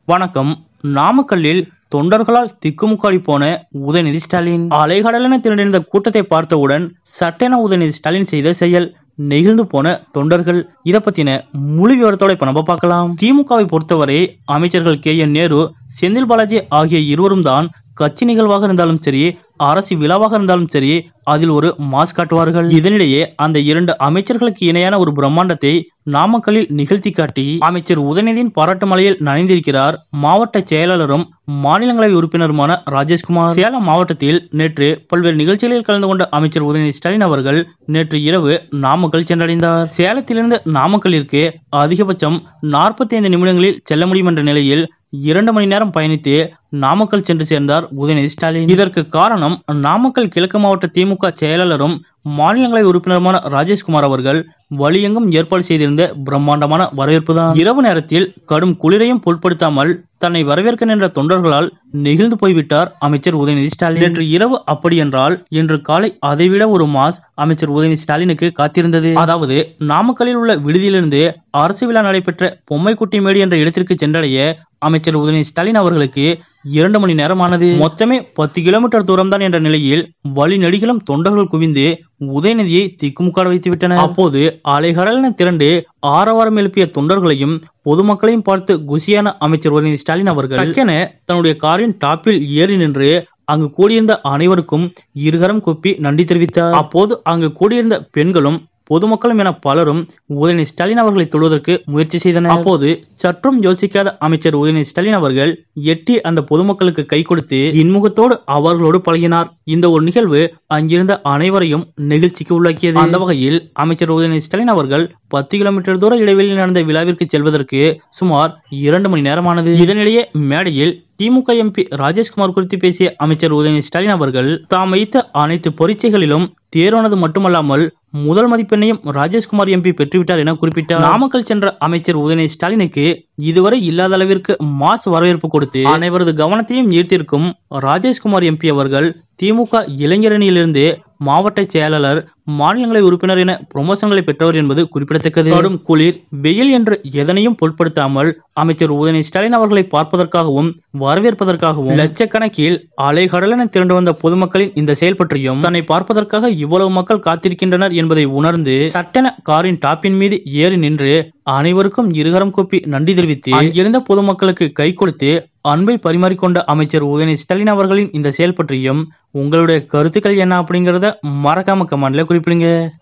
வணக்கம் நாமக்கல்லில் தொண்டர்களால் திக்குமுக்காடி போன உதயநிதி ஸ்டாலின் அலைகடலென திரண்டிருந்த கூட்டத்தை பார்த்தவுடன் சட்டென உதயநிதி ஸ்டாலின் செய்த செயல் நெகிழ்ந்து போன தொண்டர்கள் இத பத்தின முழு விவரத்தோட இப்ப நம்ம பார்க்கலாம் திமுகவை பொறுத்தவரை அமைச்சர்கள் கே என் நேரு செந்தில் பாலாஜி ஆகிய இருவரும் தான் கட்சி நிகழ்வாக இருந்தாலும் சரி அரசு விழாவாக இருந்தாலும் சரி அதில் ஒரு மாஸ் காட்டுவார்கள் இதனிடையே அந்த இரண்டு அமைச்சர்களுக்கு இணையான ஒரு பிரம்மாண்டத்தை நாமக்கல்லில் நிகழ்த்தி காட்டி அமைச்சர் உதயநிதியின் பாராட்டு மலையில் நனைந்திருக்கிறார் மாவட்ட செயலாளரும் மாநிலங்களவை உறுப்பினருமான ராஜேஷ்குமார் சேலம் மாவட்டத்தில் நேற்று பல்வேறு நிகழ்ச்சிகளில் கலந்து கொண்ட அமைச்சர் உதயநிதி ஸ்டாலின் அவர்கள் நேற்று இரவு நாமக்கல் சென்றடைந்தார் சேலத்திலிருந்து நாமக்கல்லிற்கு அதிகபட்சம் நாற்பத்தி ஐந்து நிமிடங்களில் செல்ல முடியும் என்ற நிலையில் இரண்டு மணி நேரம் பயணித்து நாமக்கல் சென்று சேர்ந்தார் உதயநிதி ஸ்டாலின் இதற்கு காரணம் நாமக்கல் கிழக்கு மாவட்ட திமுக செயலாளரும் மாநிலங்களவை உறுப்பினருமான ராஜேஷ்குமார் அவர்கள் வழியெங்கும் ஏற்பாடு செய்திருந்த பிரம்மாண்டமான வரவேற்பு தான் இரவு நேரத்தில் கடும் குளிரையும் பொருட்படுத்தாமல் தன்னை வரவேற்க நின்ற தொண்டர்களால் நெகிழ்ந்து போய்விட்டார் அமைச்சர் உதயநிதி ஸ்டாலின் நேற்று இரவு அப்படி என்றால் இன்று காலை அதைவிட ஒரு மாஸ் அமைச்சர் உதயநிதி ஸ்டாலினுக்கு காத்திருந்தது அதாவது நாமக்கல்லில் உள்ள விடுதியிலிருந்து அரசு விழா நடைபெற்ற பொம்மைக்குட்டி மேடு என்ற இடத்திற்கு சென்றடைய அமைச்சர் உதயநிதி ஸ்டாலின் அவர்களுக்கு இரண்டு மணி நேரமானது மொத்தமே பத்து கிலோமீட்டர் தூரம்தான் என்ற நிலையில் வழி நெடுகிலும் தொண்டர்கள் குவிந்து உதயநிதியை திக்குமுக்காட வைத்து விட்டனர் அப்போது அலைகடலென திரண்டு ஆரவாரம் எழுப்பிய தொண்டர்களையும் பொதுமக்களையும் பார்த்து குசியான அமைச்சர் உதயநிதி ஸ்டாலின் அவர்கள் டக்கென தன்னுடைய காரின் டாப்பில் ஏறி நின்று அங்கு கூடியிருந்த அனைவருக்கும் இருகரம் குப்பி நன்றி தெரிவித்தார் அப்போது அங்கு கூடியிருந்த பெண்களும் பொதுமக்களும் என பலரும் உதயநிதி ஸ்டாலின் அவர்களை தொழுவதற்கு முயற்சி செய்தனர் அப்போது சற்றும் யோசிக்காத அமைச்சர் உதயநிதி ஸ்டாலின் அவர்கள் எட்டி அந்த பொதுமக்களுக்கு கை கொடுத்து இன்முகத்தோடு அவர்களோடு பழகினார் இந்த ஒரு நிகழ்வு அங்கிருந்த அனைவரையும் நெகிழ்ச்சிக்கு உள்ளாக்கியது அந்த வகையில் அமைச்சர் உதயநிதி ஸ்டாலின் அவர்கள் பத்து கிலோமீட்டர் தூர இடைவெளியில் நடந்த விழாவிற்கு செல்வதற்கு சுமார் இரண்டு மணி நேரமானது இதனிடையே மேடையில் திமுக எம்பி ராஜேஷ்குமார் குறித்து பேசிய அமைச்சர் உதயநிதி ஸ்டாலின் அவர்கள் தாம் வைத்த அனைத்து பரீட்சைகளிலும் தேர்வானது மட்டுமல்லாமல் முதல் மதிப்பெண்ணையும் ராஜேஷ்குமார் எம்பி பெற்றுவிட்டார் என குறிப்பிட்டார் நாமக்கல் சென்ற அமைச்சர் உதயநிதி ஸ்டாலினுக்கு இதுவரை இல்லாத அளவிற்கு மாஸ் வரவேற்பு கொடுத்து அனைவரது கவனத்தையும் ஈர்த்திருக்கும் ராஜேஷ்குமார் எம்பி அவர்கள் திமுக இளைஞரணியிலிருந்து மாவட்ட செயலாளர் மாநிலங்களவை உறுப்பினர் என புரமோஷன்களை பெற்றவர் என்பது குறிப்பிடத்தக்கது கடும் குளிர் வெயில் என்று எதனையும் பொருட்படுத்தாமல் அமைச்சர் உதயநிதி ஸ்டாலின் அவர்களை பார்ப்பதற்காகவும் வரவேற்பதற்காகவும் லட்சக்கணக்கில் அலைகடலென திரண்டு வந்த பொதுமக்களின் இந்த செயல் பற்றியும் தன்னை பார்ப்பதற்காக இவ்வளவு மக்கள் காத்திருக்கின்றனர் என்பதை உணர்ந்து சட்டென காரின் டாப்பின் மீது ஏறி நின்று அனைவருக்கும் இருகரம் கூப்பி நன்றி தெரிவித்து அங்கிருந்த பொதுமக்களுக்கு கை கொடுத்து அன்பை பரிமாறிக்கொண்ட அமைச்சர் உதயநிதி ஸ்டாலின் அவர்களின் இந்த செயல் பற்றியும் உங்களுடைய கருத்துக்கள் என்ன அப்படிங்கறத மறக்காம கமெண்ட்ல குறிப்பிடுங்க